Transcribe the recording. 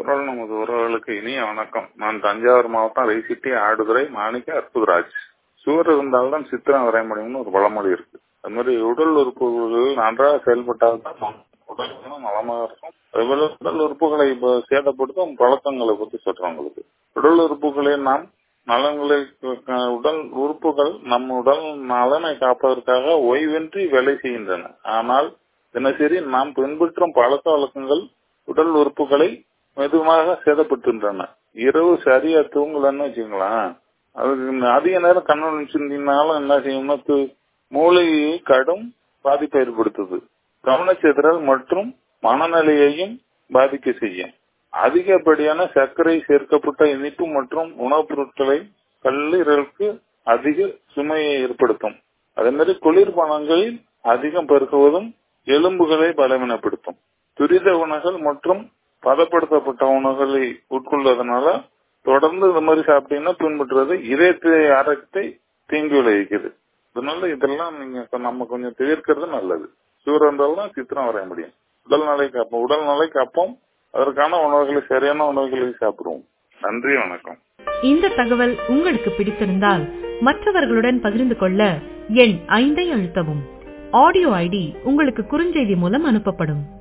குரல் நமது உறவுகளுக்கு இனிய வணக்கம் நான் தஞ்சாவூர் மாவட்டம் ரைசிட்டி ஆடுதுறை மாணிக்க அற்புதராஜ் சுவர் இருந்தால்தான் சித்திரம் வரைய முடியும்னு ஒரு பழமொழி இருக்கு அது மாதிரி உடல் உறுப்புகள் நன்றாக செயல்பட்டால் தான் உடல் நலமாக இருக்கும் அதுபோல உடல் உறுப்புகளை இப்போ சேதப்படுத்தும் பழக்கங்களை பத்தி சொல்றேன் உங்களுக்கு உடல் உறுப்புகளை நாம் நலன்களை உடல் உறுப்புகள் நம் உடல் நலனை காப்பதற்காக ஓய்வின்றி வேலை செய்கின்றன ஆனால் தினசரி நாம் பின்பற்றும் பழக்க வழக்கங்கள் உடல் உறுப்புகளை மெதுவாக சேதப்பட்டுகின்றன இரவு சரியா தூங்கலன்னு வச்சுங்களேன் அதுக்கு அதிக நேரம் கண்ணு நினைச்சிருந்தீங்கனாலும் என்ன செய்யும்னா மூளையை கடும் பாதிப்பை ஏற்படுத்துது கவனச்சிதறல் மற்றும் மனநிலையையும் பாதிக்க செய்யும் அதிகப்படியான சர்க்கரை சேர்க்கப்பட்ட இனிப்பு மற்றும் உணவுப் பொருட்களை கல்லீரலுக்கு அதிக சுமையை ஏற்படுத்தும் அதே மாதிரி குளிர்பானங்களில் அதிகம் பெருக்குவதும் எலும்புகளை பலவீனப்படுத்தும் துரித உணவுகள் மற்றும் பதப்படுத்தப்பட்ட உணவுகளை உட்கொள்வதனால தொடர்ந்து இந்த மாதிரி சாப்பிட்டீங்கன்னா பின்பற்றுறது இதயத்தை ஆரோக்கியத்தை தீங்கு விளைவிக்குது அதனால இதெல்லாம் நீங்க நம்ம கொஞ்சம் தவிர்க்கிறது நல்லது சூரிய இருந்தால்தான் சித்திரம் வரைய முடியும் உடல் நலை காப்போம் உடல் நலை காப்போம் அதற்கான உணவுகளை சரியான உணவுகளை சாப்பிடுவோம் நன்றி வணக்கம் இந்த தகவல் உங்களுக்கு பிடித்திருந்தால் மற்றவர்களுடன் பகிர்ந்து கொள்ள எண் ஐந்தை அழுத்தவும் ஆடியோ ஐடி உங்களுக்கு குறுஞ்செய்தி மூலம் அனுப்பப்படும்